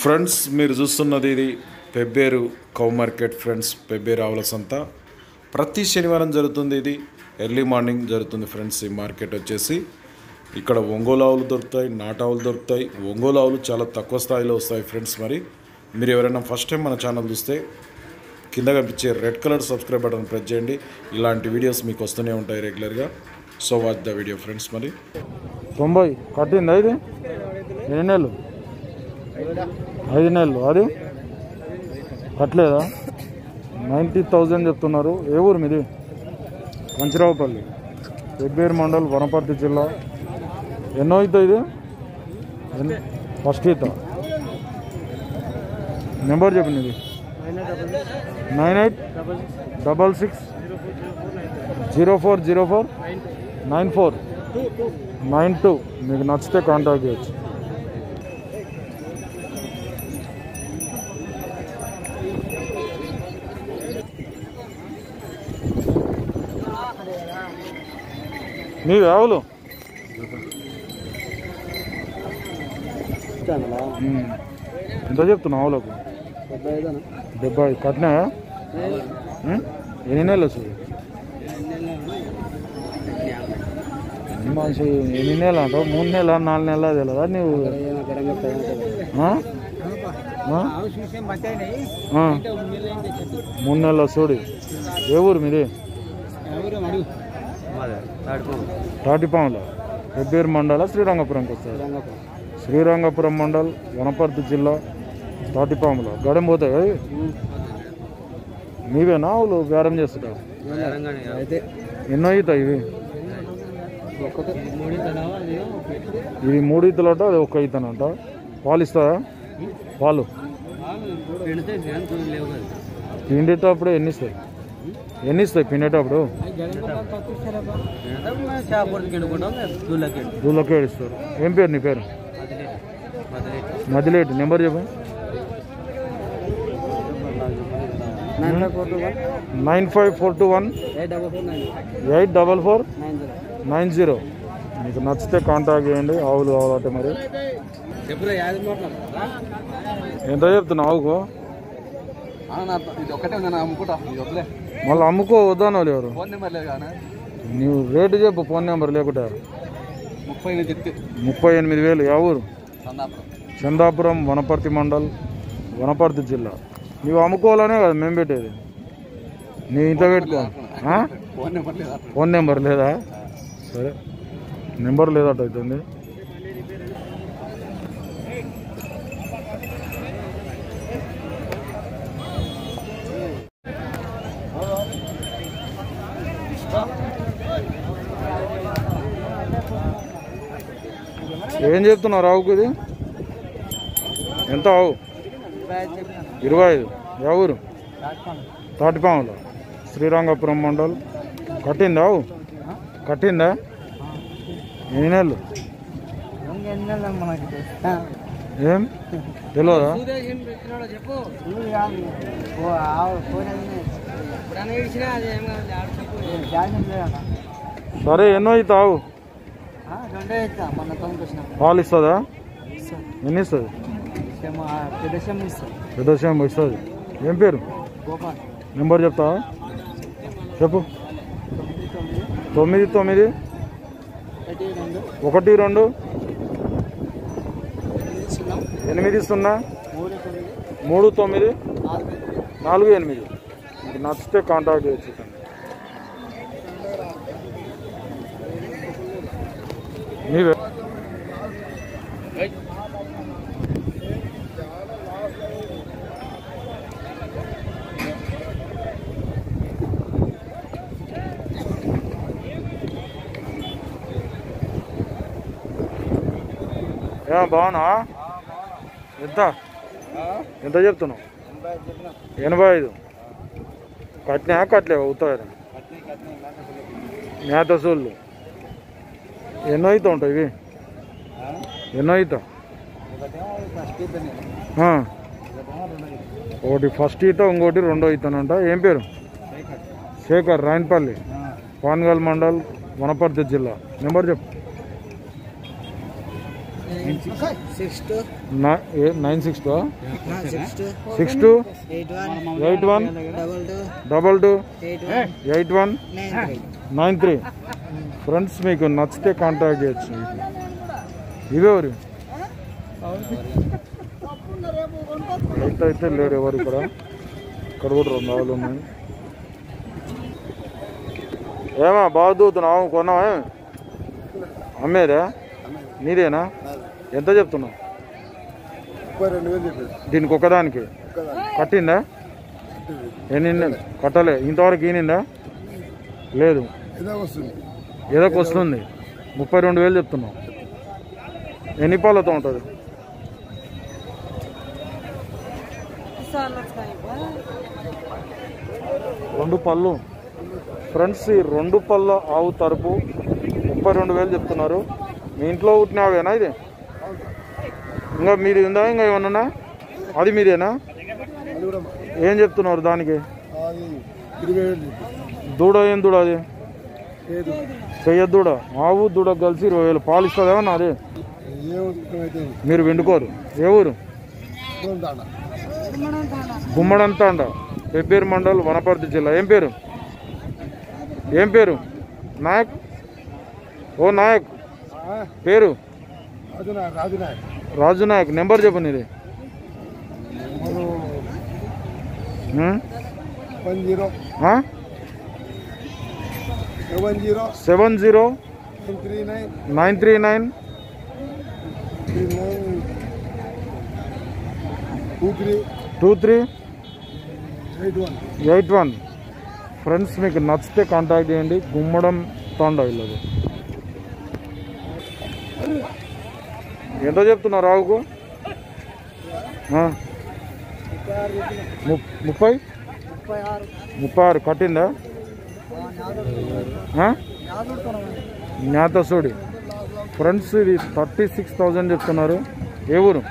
Friends మీరు చూస్తున్నది ఇది Pebbair cow market friends Pebbair ఆవుల సంత ప్రతి శనివారం జరుగుతుంది ఇది ఎర్లీ మార్నింగ్ జరుగుతుంది ఫ్రెండ్స్ ఈ మార్కెట్ వచ్చేసి ఇక్కడ ఒంగోలు ఆవులు దొరుకుతాయి నాటావులు దొరుకుతాయి ఒంగోలు ఆవులు చాలా తక్కువ స్థాయిలో వస్తాయి ఫ్రెండ్స్ మరి మీరు ఎవరైనా ఫస్ట్ టైం మన ఛానల్ చూస్తే కింద కనిపించే red colour subscribe button press చేయండి ఇలాంటి వీడియోస్ మీకు వస్తూనే ఉంటాయి రెగ్యులర్గా so watch the video friends మరి తొంభై కట్టిందా ఇది ఎన్ని నెలలు ఐదు నెలలు అది కట్టలేదా నైంటీ థౌజండ్ చెప్తున్నారు ఏ ఊరు మీది కంచిరావుపల్లి పెబ్బేరు మండల్ వనపర్తి జిల్లా ఎన్నో ఈత ఇది ఎన్ని- ఫస్ట్ ఈత నెంబర్ చెప్పండి ఇది nine eight double six zero four zero four nine four nine two మీకు నచ్చితే కాంటాక్ట్ చేయొచ్చు నీవి ఆవులు ఉమ్. ఎంత చెప్తున్నావు ఆవులకు డెబ్బై కట్టినాయా ఉమ్? ఎన్ని నెలలు వస్తుంది మనిషి ఎన్ని నెలలు అంటావు మూడు నెలల నాలుగు నెలల తెలియదా నీవు ఆ? ఆ? ఆ. మూడు నెలల చూడు ఏ ఊరు మీది తాటిపాముల పెబ్బేరు మండల శ్రీరంగపురంకి వస్తారు శ్రీరంగపురం మండల్ వనపర్తి జిల్లా తాటిపాముల గడెం పోతాయి కదా ఇవి? నీవేనా ఆవులు బేరం చేస్తుంటావు ఎన్నో అవుతాయి ఇవి ఇది మూడు ఈతలంట అది ఒక్క ఈతనంట పాలు ఇస్తారా పాలు పిండేటప్పుడు ఎన్ని ఇస్తాయి ఎన్ని ఇస్తాయి పిండేటప్పుడు దూలకే ఇస్తారు ఏం పేరు నీ పేరు మదిలేటి నెంబర్ చెప్పు nine five four two one eight double four nine zero మీకు నచ్చితే కాంటాక్ట్ చేయండి ఆవులు కావాలంటే మరి ఎంత చెప్తున్నా ఆవుకు ఇది ఒక్కటే ఉంది అమ్ముకుంటా ఇది వదిలే మళ్ళీ అమ్ముకో వద్దాను ఎవరు ఫోన్ నెంబర్ లేదు కానీ నీవు రేటు చెప్పు ఫోన్ నెంబర్ లేకుంటే ముప్పై ఎనిమిది చెప్తే ముప్పై ఎనిమిది వేలు యా ఊరు సందాపురం చందాపురం వనపర్తి మండల్ వనపర్తి జిల్లా నీవు అమ్ముకోవాలనే కదా మేము పెట్టేది నీ ఇంత పెట్టుకో ఆ? ఫోన్ నెంబర్ లేదా ఫోన్ నెంబర్ లేదా సరే నెంబర్ లేదట అవుతుంది ఏం చెప్తున్నావు రావుకు ఇది ఎంత ఆవు ఇరవై ఐదు యా ఊరు తాటిపాములు శ్రీరంగపురం మండల్ కట్టిందా ఆవు కట్టిందా ఎన్ని నెలలు ఏం తెలియదా సరే ఎన్నో అవుతా ఆవు పాలు ఇస్తుందా ఎన్ని ఇస్తుంది పెద్ద సేమ్ ఇస్తుంది ఏం పేరు గోపాల్ నెంబర్ చెప్తావా చెప్పు తొమ్మిది తొమ్మిది ఒకటి రెండు ఒకటి రెండు సున్నా ఎనిమిది సున్నా మూడు తొమ్మిది మూడు తొమ్మిది నాలుగు నాలుగు ఎనిమిది మీకు నచ్చితే కాంటాక్ట్ చేయొచ్చు నీవే ఏ బాగున్నా ఎంత ఎంత చెప్తున్నావు ఎనభై ఐదు కట్టినా కట్టలేవు అవుతాయి మేత సోళ్ళు ఎన్నో అవుతా ఉంటాయి ఇవి ఎన్నో అవుతా ఆ. ఒకటి ఫస్ట్ ఈత ఇంకోటి రెండో ఈతనంట ఏం పేరు శేఖర్ రాయన్పల్లి పాన్గల్ మండల్ వనపర్తి జిల్లా నెంబర్ చెప్పు six two nine six two six two six two eight one eight one double two double two eight one eight one nine three nine three friends మీకు నచ్చితే కాంటాక్ట్ చేయొచ్చు ఇదెవరు రైతు అయితే లేడు ఎవరు ఇక్కడ ఇక్కడ కూడా రెండు ఆవులు ఉన్నాయి ఏమా బాగా దూతున్నావు కొన్నావా ఏమి? అమ్మేదా నీదేనా ఎంత చెప్తున్నావు ముప్పై రెండు వేలు చెప్పాడు దీనికి ఒకదానికి కట్టిందా ఎన్ని కట్టలే ఇంతవరకు ఈనిందా లేదు ఏదో వస్తుంది ఏదో వస్తుంది ముప్పై రెండు వేలు చెప్తున్నావు ఎన్ని పాలతో ఉంటుంది రెండు పళ్ళు ఫ్రెండ్స్ ఈ రెండు పళ్ళ ఆవు తరపు ముప్పై రెండు వేలు చెప్తున్నారు మీ ఇంట్లో పుట్టినావేనా ఇది ఇంకా మీది ఉందా ఇంకా ఏమన్నా అది మీదేనా అది కూడా ఏం చెప్తున్నారు దానికి అది ఇరవై వేలు చెప్పాడు దూడ ఏం దూడ అది లేదు చెయ్య దూడ ఆవు దూడ కలిసి ఇరవై వేలు పాలు ఇస్తుందేమన్నా అది ఏమైతే మీరు వెండుకోరు ఏ ఊరు దాడ గుమ్మడంతా అండ పెబ్బేరు మండల్ వనపర్తి జిల్లా ఏం పేరు ఏం పేరు నాయక్ ఓ నాయక్ పేరు రాజు నాయక్ రాజు నాయక్ రాజు నాయక్ నెంబర్ చెప్పు నీది మనం ఉం? వన్ జీరో ఆ? Seven zero seven zero three nine nine three nine three nine two three two three eight one eight one friends మీకు నచ్చితే కాంటాక్ట్ చేయండి గుమ్మడం తాండ వీళ్ళది ఎంత చెప్తున్నారు రావుకు ఆ. ము- ముప్పై ముప్పై ఆరు ముప్పై ఆరు కట్టిందా ఆ? జ్ఞాతసూడి ఫ్రెండ్స్ ఇది థర్టీ సిక్స్ థౌజండ్ చెప్తున్నారు ఏ ఊరు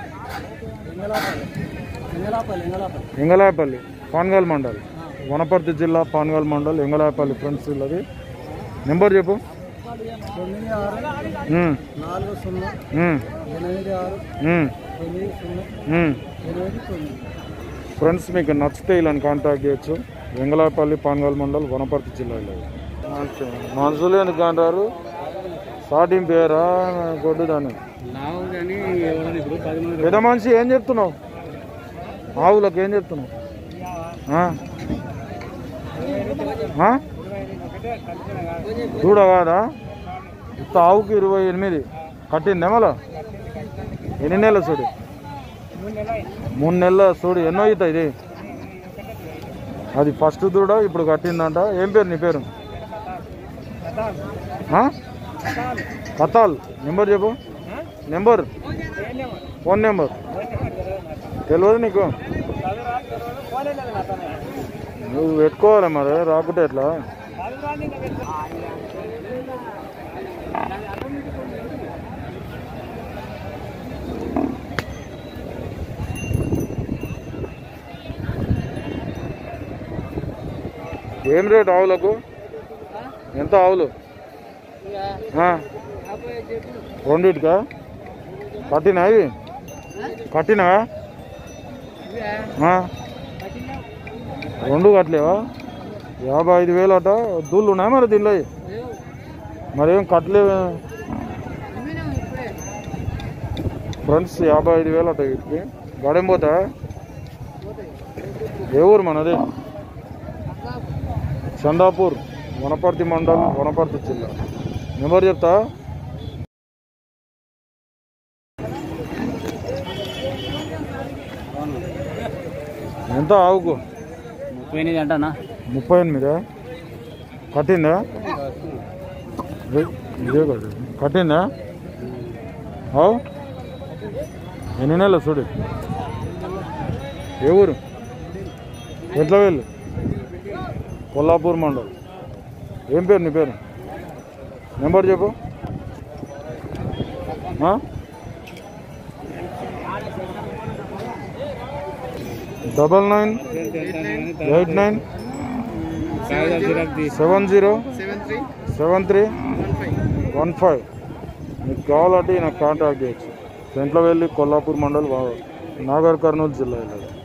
ఎంగలాపల్లి ఎంగలాపల్లి ఎంగలాయపల్లి పాన్గాల్ మండల్ వనపర్తి జిల్లా పాన్గాల్ మండల్ ఎంగలాయపల్లి ఫ్రెండ్స్ వీళ్ళది నెంబర్ చెప్పు తొమ్మిది ఆరు ఉమ్, నాలుగు సున్నా ఉమ్, ఎనిమిది ఆరు ఉమ్, తొమ్మిది సున్నా ఉమ్. ఎనిమిది తొమ్మిది ఫ్రెండ్స్ మీకు నచ్చితే ఇలా కాంటాక్ట్ చేయొచ్చు వెంగళాపల్లి పాన్గాల్ మండల్ వనపర్తి జిల్లా వీళ్ళది మనుషులు ఎందుకు అంటారు స్టార్టింగ్ పేరా గొడ్డు దాన్ని లావు కానీ ఎవరైనా ఇప్పుడు పది మంది పెద్ద మనిషి ఏం చెప్తున్నావు ఆవులకు ఏం చెప్తున్నావు ఆ? ఆ? చూడ కాదా ఇంత ఆవుకి ఇరవై ఎనిమిది కట్టిందే మళ్ళా ఎన్ని నెలలు చూడు మూడు నెలల చూడు ఎన్నో అవుతాయి ఇది అది ఫస్ట్ దూడ ఇప్పుడు కట్టిందంట ఏం పేరు నీ పేరు ఆ? కతాల్ నెంబర్ చెప్పు నెంబర్ ఫోన్ నెంబర్ తెలియదు నీకు నువ్వు పెట్టుకోవాలి మరి రాకుంటే ఎట్లా ఏం రేట్ ఆవులకు ఎంత ఆవులు ఆ, రెండిటికా కట్టినా ఇవి కట్టినా ఆ. రెండు కట్టలేవా యాభై ఐదు వేలు అట దూళ్ళు ఉన్నాయి మరి దీనిలో మరేం కట్టలేవు ఫ్రెండ్స్ యాభై ఐదు వేలు అట వీటికి గడేం పోతా ఏ ఊరు మనది చందాపూర్ వనపర్తి మండలం వనపర్తి జిల్లా నెంబర్ చెప్తా ఎంత ఆవుకు ముప్పై ఎనిమిది అంటానా ముప్పై ఎనిమిదా కట్టిందా ఇదే- ఇదే కదా కట్టిందా అవు ఎన్ని నెలలు చూడు ఏ ఊరు ఎట్లా వెళ్ళు కొల్లాపూర్ మండల్ ఏం పేరు నీ పేరు నెంబర్ చెప్పు ఆ? Double nine eight nine seven zero seven three seven three one five one five మీకు కావాలంటే నాకు కాంటాక్ట్ చేయొచ్చు పెంట్లవెల్లి కొల్లాపూర్ మండల్ వా- నాగర్ కర్నూలు జిల్లా ఇలాగ